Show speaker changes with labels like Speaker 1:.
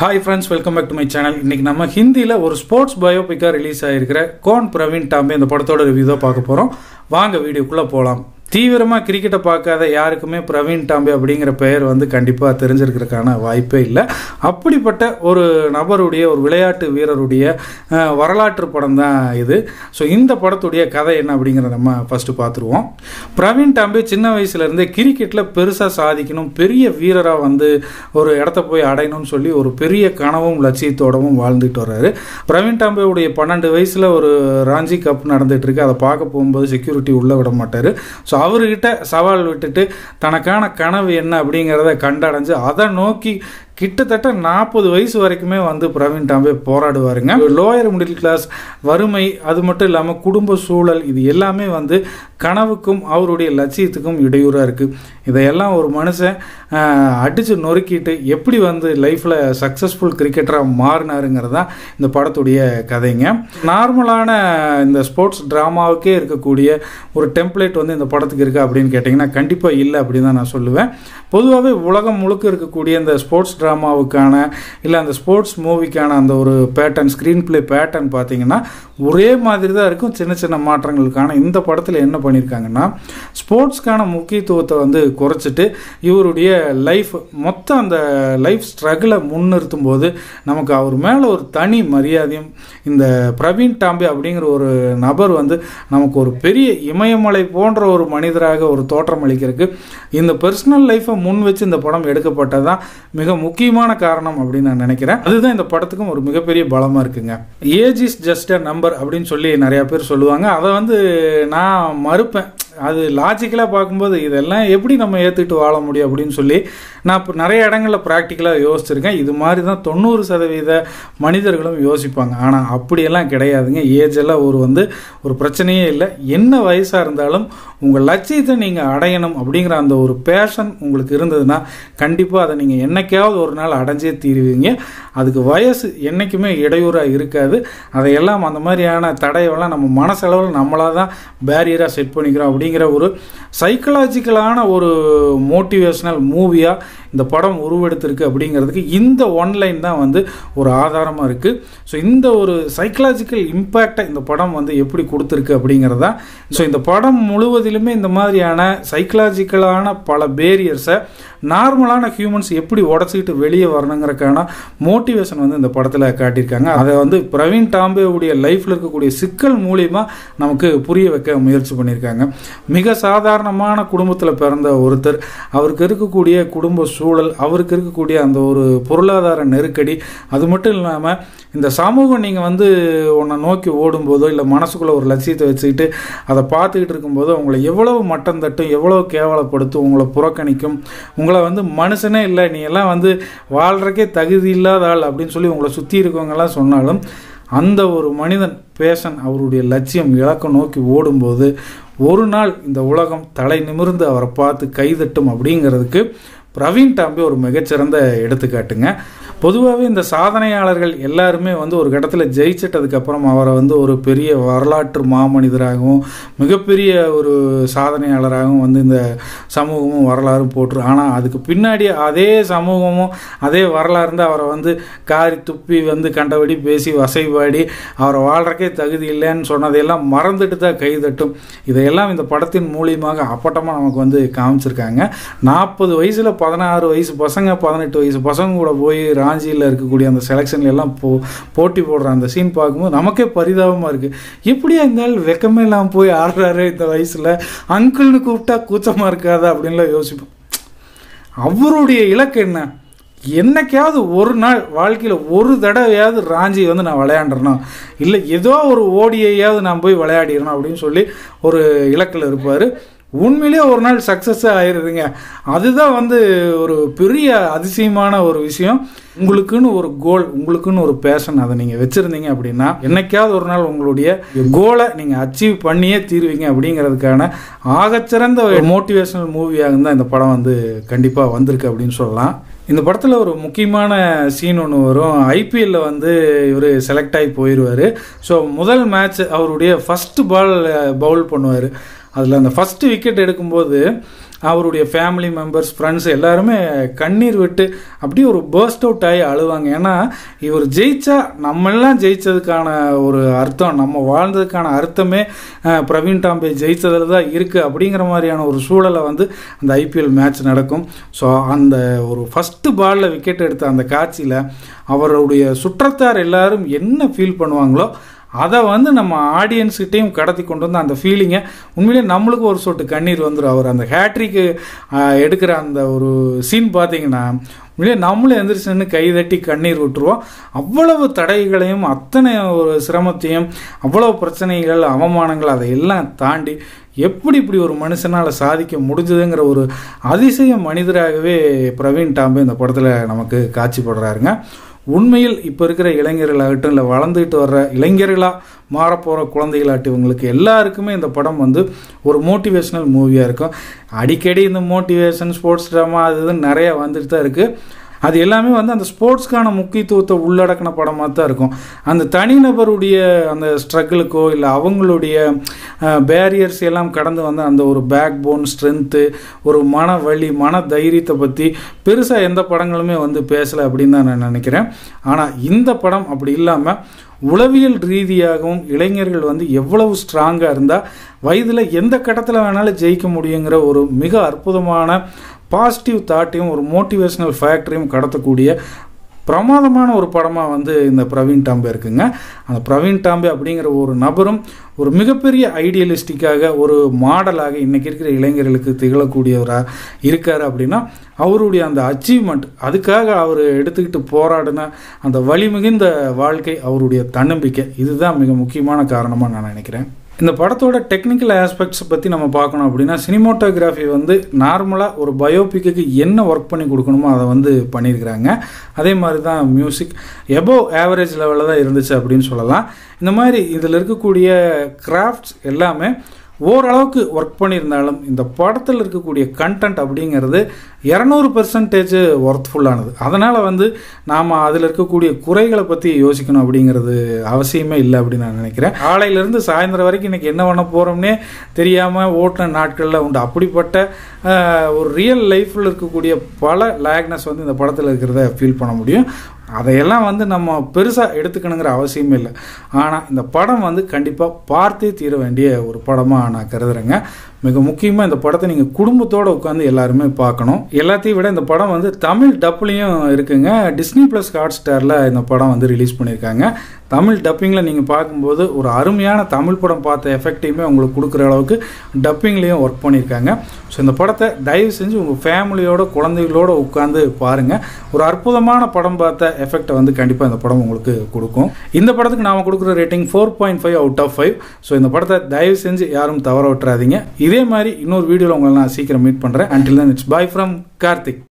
Speaker 1: hi friends welcome back to my channel இன்னைக்கு நம்ம ஹிந்தியில் ஒரு ஸ்போர்ட்ஸ் பயோபிக்காக ரிலீஸ் ஆகிருக்கிற கோன் பிரவீன் டாம்பே இந்த படத்தோட ரிவ்யூ தான் பார்க்க போகிறோம் வாங்க வீடியோக்குள்ளே போகலாம் தீவிரமாக கிரிக்கெட்டை பார்க்காத யாருக்குமே பிரவீன் டாம்பே அப்படிங்கிற பெயர் வந்து கண்டிப்பாக தெரிஞ்சிருக்கிறதுக்கான வாய்ப்பே இல்லை அப்படிப்பட்ட ஒரு நபருடைய ஒரு விளையாட்டு வீரருடைய அஹ், வரலாற்று படம் தான் இது ஸோ இந்த படத்துடைய கதை என்ன அப்படிங்கிறத நம்ம ஃபஸ்ட்டு பார்த்துருவோம் பிரவீன் டாம்பே சின்ன வயசுலேருந்தே கிரிக்கெட்டில் பெருசாக சாதிக்கணும் பெரிய வீரராக வந்து ஒரு இடத்த போய் அடையணும்னு சொல்லி ஒரு பெரிய கனவும் லட்சியத்தோடவும் வாழ்ந்துட்டு வர்றாரு பிரவீன் டாம்பேவுடைய பன்னெண்டு வயசில் ஒரு ராஞ்சி கப் நடந்துட்டு இருக்கு அதை பார்க்க போகும்போது செக்யூரிட்டி உள்ளே விட மாட்டார் ஸோ அவர்கிட்ட சவால் விட்டுட்டு தனக்கான கனவு என்ன அப்படிங்கிறத கண்டடைஞ்சு அதை நோக்கி கிட்டத்தட்ட நாற்பது வயசு வரைக்குமே வந்து பிரவீன் டாம்பே போராடுவாருங்க லோயர் மிடில் கிளாஸ் வறுமை அது மட்டும் இல்லாமல் குடும்ப சூழல் இது எல்லாமே வந்து கனவுக்கும் அவருடைய லட்சியத்துக்கும் இடையூறாக இருக்குது இதையெல்லாம் ஒரு மனுஷன் அடித்து நொறுக்கிட்டு எப்படி வந்து லைஃப்பில் சக்ஸஸ்ஃபுல் கிரிக்கெட்டராக மாறினாருங்கிறது தான் இந்த படத்துடைய கதைங்க நார்மலான இந்த ஸ்போர்ட்ஸ் ட்ராமாவுக்கே இருக்கக்கூடிய ஒரு டெம்ப்ளேட் வந்து இந்த படத்துக்கு இருக்கா அப்படின்னு கேட்டிங்கன்னா கண்டிப்பாக இல்லை அப்படின்னு தான் நான் சொல்லுவேன் பொதுவாகவே உலகம் முழுக்க இருக்கக்கூடிய இந்த ஸ்போர்ட்ஸ் ட்ராமாவுக்கான இல்லை அந்த ஸ்போர்ட்ஸ் மூவிக்கான அந்த ஒரு பேட்டர்ன் ஸ்க்ரீன் ப்ளே பேட்டர்ன் பார்த்தீங்கன்னா ஒரே மாதிரி தான் இருக்கும் சின்ன சின்ன மாற்றங்களுக்கான இந்த படத்தில் என்ன பண்ணியிருக்காங்கன்னா ஸ்போர்ட்ஸ்க்கான முக்கியத்துவத்தை வந்து குறைச்சிட்டு இவருடைய லைஃப் மொத்தம் அந்த லைஃப் ஸ்ட்ரகிளை முன்னிறுத்தும் போது நமக்கு அவர் மேலே ஒரு தனி மரியாதையும் இந்த பிரவீன் டாம்பே அப்படிங்கிற ஒரு நபர் வந்து நமக்கு ஒரு பெரிய இமயமலை போன்ற ஒரு மனிதராக ஒரு தோற்றம் அளிக்கிறதுக்கு இந்த பர்சனல் லைஃப்பை முன் வச்சு இந்த படம் எடுக்கப்பட்டதான் மிக முக்கியமான காரணம் அப்படின்னு நான் நினைக்கிறேன் அதுதான் இந்த படத்துக்கும் ஒரு மிகப்பெரிய பலமாக இருக்குங்க age is just a number அப்படின்னு சொல்லி நிறையா பேர் சொல்லுவாங்க அதை வந்து நான் மறுப்பேன் அது லாஜிக்கலாக பார்க்கும்போது இதெல்லாம் எப்படி நம்ம ஏற்றுக்கிட்டு வாழ முடியும் அப்படின்னு சொல்லி நான் இப்போ நிறைய இடங்களில் ப்ராக்டிக்கலாக யோசிச்சிருக்கேன் இது மாதிரி தான் தொண்ணூறு சதவீத மனிதர்களும் யோசிப்பாங்க ஆனால் அப்படியெல்லாம் கிடையாதுங்க ஏஜ் எல்லாம் ஒரு வந்து ஒரு பிரச்சனையே இல்லை என்ன வயசாக இருந்தாலும் உங்கள் லட்சியத்தை நீங்கள் அடையணும் அப்படிங்கிற அந்த ஒரு பேஷன் உங்களுக்கு இருந்ததுன்னா கண்டிப்பாக அதை நீங்கள் என்னைக்காவது ஒரு நாள் அடைஞ்சே தீருவீங்க அதுக்கு வயசு என்றைக்குமே இடையூறாக இருக்காது அதையெல்லாம் அந்த மாதிரியான தடையெல்லாம் நம்ம மனசளவில் நம்மளாக தான் பேரியராக செட் பண்ணிக்கிறோம் அப்படிங்கிற ஒரு சைக்கலாஜிக்கலான ஒரு மோட்டிவேஷனல் மூவியாக இந்த படம் உருவெடுத்திருக்கு அப்படிங்கிறதுக்கு இந்த ஒன்லைன் தான் வந்து ஒரு ஆதாரமாக இருக்குது ஸோ இந்த ஒரு சைக்கலாஜிக்கல் இம்பேக்டை இந்த படம் வந்து எப்படி கொடுத்துருக்கு அப்படிங்கிறது தான் ஸோ இந்த படம் முழுவதிலுமே இந்த மாதிரியான சைக்கலாஜிக்கலான பல பேரியர்ஸை நார்மலான ஹியூமன்ஸ் எப்படி உடச்சிக்கிட்டு வெளியே வரணுங்கிறக்கான மோட்டிவேஷன் வந்து இந்த படத்தில் காட்டியிருக்காங்க அதை வந்து பிரவீன் டாம்பேவுடைய லைஃப்பில் இருக்கக்கூடிய சிக்கல் மூலியமாக நமக்கு புரிய வைக்க முயற்சி பண்ணியிருக்காங்க மிக சாதாரணமான குடும்பத்தில் பிறந்த ஒருத்தர் அவருக்கு இருக்கக்கூடிய குடும்ப சூழல் அவருக்கு இருக்கக்கூடிய அந்த ஒரு பொருளாதார நெருக்கடி அது மட்டும் இல்லாமல் இந்த சமூகம் நீங்கள் வந்து உன்னை நோக்கி ஓடும்போதோ இல்லை மனசுக்குள்ளே ஒரு லட்சியத்தை வச்சுக்கிட்டு அதை பார்த்துக்கிட்டு இருக்கும்போதோ உங்களை எவ்வளவு மட்டம் தட்டும் எவ்வளவு கேவலப்படுத்தும் உங்களை புறக்கணிக்கும் உங்களை வந்து மனுஷனே இல்லை நீ எல்லாம் வந்து வாழ்கிறக்கே தகுதி இல்லாத ஆள் அப்படின்னு சொல்லி உங்களை சுற்றி இருக்கவங்கெல்லாம் சொன்னாலும் அந்த ஒரு மனிதன் பேஷன் அவருடைய லட்சியம் இலக்கம் நோக்கி ஓடும்போது ஒரு நாள் இந்த உலகம் தலை நிமிர்ந்து அவரை பார்த்து கைதட்டும் அப்படிங்கிறதுக்கு பிரவீன் டாம்பே ஒரு மிகச்சிறந்த எடுத்துக்காட்டுங்க பொதுவாகவே இந்த சாதனையாளர்கள் எல்லாருமே வந்து ஒரு கட்டத்தில் ஜெயிச்சிட்டதுக்கப்புறம் அவரை வந்து ஒரு பெரிய வரலாற்று மாமனிதராகவும் மிகப்பெரிய ஒரு சாதனையாளராகவும் வந்து இந்த சமூகமும் வரலாறும் போட்டுரு ஆனால் அதுக்கு பின்னாடி அதே சமூகமும் அதே வரலாறு தான் அவரை வந்து காரி துப்பி வந்து கண்டபடி பேசி வசைபாடி அவரை வாழ்றக்கே தகுதி இல்லைன்னு சொன்னதையெல்லாம் மறந்துட்டு தான் கைதட்டும் இதையெல்லாம் இந்த படத்தின் மூலியமாக அப்பட்டமாக நமக்கு வந்து காமிச்சிருக்காங்க நாற்பது வயசில் பதினாறு வயசு பசங்க பதினெட்டு வயசு பசங்க கூட போய் ராஞ்சியில் இருக்கக்கூடிய அந்த செலெக்ஷன்ல எல்லாம் போ போட்டி போடுற அந்த சீன் பார்க்கும்போது நமக்கே பரிதாபமாக இருக்குது எப்படியா இருந்தாலும் வெக்கமே இல்லாமல் போய் ஆடுறாரு இந்த வயசில் அங்கிள்னு கூப்பிட்டா கூச்சமாக இருக்காதா அப்படின்லாம் யோசிப்போம் அவருடைய இலக்கு என்ன என்னைக்காவது ஒரு நாள் வாழ்க்கையில் ஒரு தடவையாவது ராஞ்சி வந்து நான் விளையாண்டுறணும் இல்லை ஏதோ ஒரு ஓடியையாவது நான் போய் விளையாடிடணும் அப்படின்னு சொல்லி ஒரு இலக்கில் இருப்பார் உண்மையிலேயே ஒரு நாள் சக்ஸஸாக ஆயிடுதுங்க அதுதான் வந்து ஒரு பெரிய அதிசயமான ஒரு விஷயம் உங்களுக்குன்னு ஒரு கோல் உங்களுக்குன்னு ஒரு பேஷன் அதை நீங்கள் வச்சுருந்தீங்க அப்படின்னா என்னைக்காவது ஒரு நாள் உங்களுடைய கோலை நீங்கள் அச்சீவ் பண்ணியே தீருவீங்க அப்படிங்கிறதுக்கான ஆகச்சிறந்த ஒரு மோட்டிவேஷனல் மூவியாக தான் இந்த படம் வந்து கண்டிப்பாக வந்திருக்கு அப்படின்னு சொல்லலாம் இந்த படத்தில் ஒரு முக்கியமான சீன் ஒன்று வரும் ஐபிஎல்ல வந்து இவர் செலக்ட் ஆகி போயிடுவார் ஸோ முதல் மேட்ச் அவருடைய ஃபஸ்ட்டு பால் பவுல் பண்ணுவார் அதில் அந்த ஃபஸ்ட்டு விக்கெட் எடுக்கும்போது அவருடைய ஃபேமிலி மெம்பர்ஸ் ஃப்ரெண்ட்ஸ் எல்லாருமே கண்ணீர் விட்டு அப்படியே ஒரு பேர்ஸ்ட் அவுட் ஆகி அழுவாங்க ஏன்னா இவர் ஜெயிச்சா நம்மெல்லாம் ஜெயிச்சதுக்கான ஒரு அர்த்தம் நம்ம வாழ்ந்ததுக்கான அர்த்தமே அஹ், பிரவீன் டாம்பே ஜெயிச்சதில் தான் இருக்குது அப்படிங்கிற மாதிரியான ஒரு சூழலை வந்து அந்த ஐபிஎல் மேட்ச் நடக்கும் ஸோ அந்த ஒரு ஃபஸ்ட்டு பாலில் விக்கெட் எடுத்த அந்த காட்சியில் அவருடைய சுற்றத்தார் எல்லாரும் என்ன ஃபீல் பண்ணுவாங்களோ அதை வந்து நம்ம ஆடியன்ஸ்கிட்டையும் கடத்தி கொண்டு வந்து அந்த ஃபீலிங்கை உண்மையிலே நம்மளுக்கு ஒரு சொட்டு கண்ணீர் வந்துடும் அவர் அந்த ஹேட்ரிக்கு எடுக்கிற அந்த ஒரு சீன் பார்த்தீங்கன்னா உண்மையிலே நம்மளும் எந்திரிச்சு நின்று கை தட்டி கண்ணீர் விட்டுருவோம் அவ்வளவு தடைகளையும் அத்தனை ஒரு சிரமத்தையும் அவ்வளவு பிரச்சனைகள் அவமானங்கள் அதையெல்லாம் தாண்டி எப்படி இப்படி ஒரு மனுஷனால் சாதிக்க முடிஞ்சதுங்கிற ஒரு அதிசய மனிதராகவே பிரவீன் டாம்பே இந்த படத்தில் நமக்கு காட்சிப்படுறாருங்க உண்மையில் இப்போ இருக்கிற இளைஞர்களாகட்டும் இல்லை வளர்ந்துட்டு வர்ற இளைஞர்களாக மாறப்போகிற குழந்தைகளாகட்டும் இவங்களுக்கு எல்லாருக்குமே இந்த படம் வந்து ஒரு மோட்டிவேஷ்னல் மூவியாக இருக்கும் அடிக்கடி இந்த மோட்டிவேஷன் ஸ்போர்ட்ஸ் ட்ராமா அது இதுன்னு நிறைய வந்துட்டு தான் இருக்குது அது எல்லாமே வந்து அந்த ஸ்போர்ட்ஸ்க்கான முக்கியத்துவத்தை உள்ளடக்கின படமாக தான் இருக்கும் அந்த தனிநபருடைய அந்த ஸ்ட்ரகிளுக்கோ இல்லை அவங்களுடைய பேரியர்ஸ் எல்லாம் கடந்து வந்த அந்த ஒரு பேக் போன் ஸ்ட்ரென்த்து ஒரு மன வலி மன தைரியத்தை பற்றி பெருசாக எந்த படங்களுமே வந்து பேசலை அப்படின்னு தான் நான் நினைக்கிறேன் ஆனால் இந்த படம் அப்படி இல்லாமல் உளவியல் ரீதியாகவும் இளைஞர்கள் வந்து எவ்வளவு ஸ்ட்ராங்காக இருந்தால் வயதில் எந்த கட்டத்தில் வேணாலும் ஜெயிக்க முடியுங்கிற ஒரு மிக அற்புதமான பாசிட்டிவ் தாட்டையும் ஒரு மோட்டிவேஷனல் ஃபேக்டரையும் கடத்தக்கூடிய பிரமாதமான ஒரு படமாக வந்து இந்த பிரவீன் டாம்பே இருக்குங்க அந்த பிரவீன் டாம்பே அப்படிங்கிற ஒரு நபரும் ஒரு மிகப்பெரிய ஐடியலிஸ்டிக்காக ஒரு மாடலாக இன்றைக்கி இருக்கிற இளைஞர்களுக்கு திகழக்கூடியவராக இருக்கார் அப்படின்னா அவருடைய அந்த அச்சீவ்மெண்ட் அதுக்காக அவர் எடுத்துக்கிட்டு போராடின அந்த வலிமிகுந்த வாழ்க்கை அவருடைய தன்னம்பிக்கை இதுதான் மிக முக்கியமான காரணமாக நான் நினைக்கிறேன் இந்த படத்தோட டெக்னிக்கல் ஆஸ்பெக்ட்ஸ் பற்றி நம்ம பார்க்கணும் அப்படின்னா சினிமோட்டோகிராஃபி வந்து நார்மலாக ஒரு பயோபிக்கு என்ன ஒர்க் பண்ணி கொடுக்கணுமோ அதை வந்து பண்ணியிருக்கிறாங்க அதே மாதிரி தான் மியூசிக் எபோவ் ஆவரேஜ் லெவலில் தான் இருந்துச்சு அப்படின்னு சொல்லலாம் இந்த மாதிரி இதில் இருக்கக்கூடிய கிராஃப்ட்ஸ் எல்லாமே ஓரளவுக்கு ஒர்க் பண்ணியிருந்தாலும் இந்த படத்தில் இருக்கக்கூடிய கண்டென்ட் அப்படிங்கிறது இரநூறு பெர்சன்டேஜ் ஒர்த்ஃபுல்லானது அதனால் வந்து நாம் அதில் இருக்கக்கூடிய குறைகளை பற்றி யோசிக்கணும் அப்படிங்கிறது அவசியமே இல்லை அப்படின்னு நான் நினைக்கிறேன் காலையிலேருந்து சாயந்தரம் வரைக்கும் இன்றைக்கி என்ன பண்ண போகிறோம்னே தெரியாமல் ஓட்டின நாட்களில் உண்டு அப்படிப்பட்ட ஆஹ், ஒரு ரியல் லைஃப்பில் இருக்கக்கூடிய பல லேக்னஸ் வந்து இந்த படத்தில் இருக்கிறத ஃபீல் பண்ண முடியும் அதையெல்லாம் வந்து நம்ம பெருசாக எடுத்துக்கணுங்கிற அவசியமே இல்லை ஆனால் இந்த படம் வந்து கண்டிப்பாக பார்த்தே தீர வேண்டிய ஒரு படமாக நான் கருதுறேங்க மிக முக்கியமாக இந்த படத்தை நீங்கள் குடும்பத்தோடு உட்காந்து எல்லாருமே பார்க்கணும் எல்லாத்தையும் விட இந்த படம் வந்து தமிழ் டப்லையும் இருக்குங்க டிஸ்னி ப்ளஸ் ஹாட் ஸ்டாரில் இந்த படம் வந்து ரிலீஸ் பண்ணியிருக்காங்க தமிழ் டப்பிங்கில் நீங்கள் பார்க்கும்போது ஒரு அருமையான தமிழ் படம் பார்த்த எஃபெக்டையுமே உங்களுக்கு கொடுக்குற அளவுக்கு டப்பிங்லேயும் ஒர்க் பண்ணியிருக்காங்க ஸோ இந்த படத்தை தயவு செஞ்சு உங்கள் ஃபேமிலியோட குழந்தைகளோட உட்காந்து பாருங்கள் ஒரு அற்புதமான படம் பார்த்த எஃபெக்டை வந்து கண்டிப்பாக இந்த படம் உங்களுக்கு கொடுக்கும் இந்த படத்துக்கு நாம் கொடுக்குற rating four point five out of five so இந்த படத்தை தயவு செஞ்சு யாரும் தவற விட்டுறாதீங்க இதே மாதிரி இன்னொரு வீடியோவில் உங்களை நான் சீக்கிரம் மீட் பண்ணுறேன் until then it's bye from Karthik